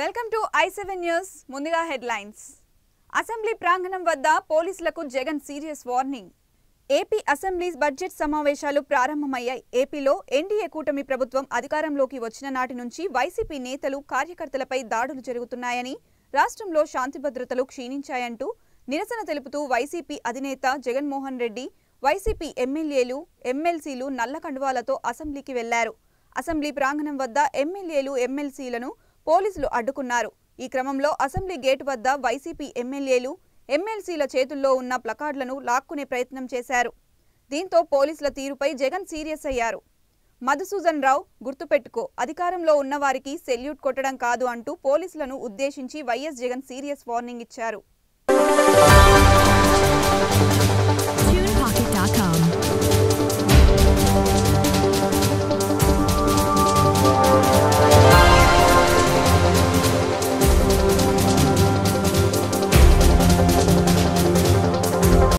welcome to I seven news ముందుగా headlines assembly ప్రాంగణం వద్ద పోలీసులకు Jagan serious warning AP assembly budget సమావేశాలు ప్రారంభమయ్యాయి ఏపీలో ఎన్డీఏ కూటమి ప్రభుత్వం అధికారంలోకి వచ్చిన నాటి నుంచి వైసీపీ నేతలు కార్యకర్తలపై దాడులు జరుగుతున్నాయని రాష్ట్రంలో శాంతి భద్రతలు క్షీణించాయంటూ నిరసన తెలుపుతూ వైసీపీ అధినేత జగన్మోహన్ రెడ్డి వైసీపీ ఎమ్మెల్యేలు ఎమ్మెల్సీలు నల్ల కండువాలతో అసెంబ్లీకి వెళ్లారు అసెంబ్లీ ప్రాంగణం వద్ద ఎమ్మెల్యేలు ఎమ్మెల్సీలను పోలీసులు అడ్డుకున్నారు ఈ క్రమంలో అసెంబ్లీ గేటు వద్ద వైసీపీ ఎమ్మెల్యేలు ఎమ్మెల్సీల చేతుల్లో ఉన్న ప్లకార్డులను లాక్కునే ప్రయత్నం చేశారు దీంతో పోలీసుల తీరుపై జగన్ సీరియస్ అయ్యారు మధుసూదన్ రావు గుర్తుపెట్టుకో అధికారంలో ఉన్న వారికి సెల్యూట్ కొట్టడం కాదు అంటూ పోలీసులను ఉద్దేశించి వైఎస్ జగన్ సీరియస్ వార్నింగ్ ఇచ్చారు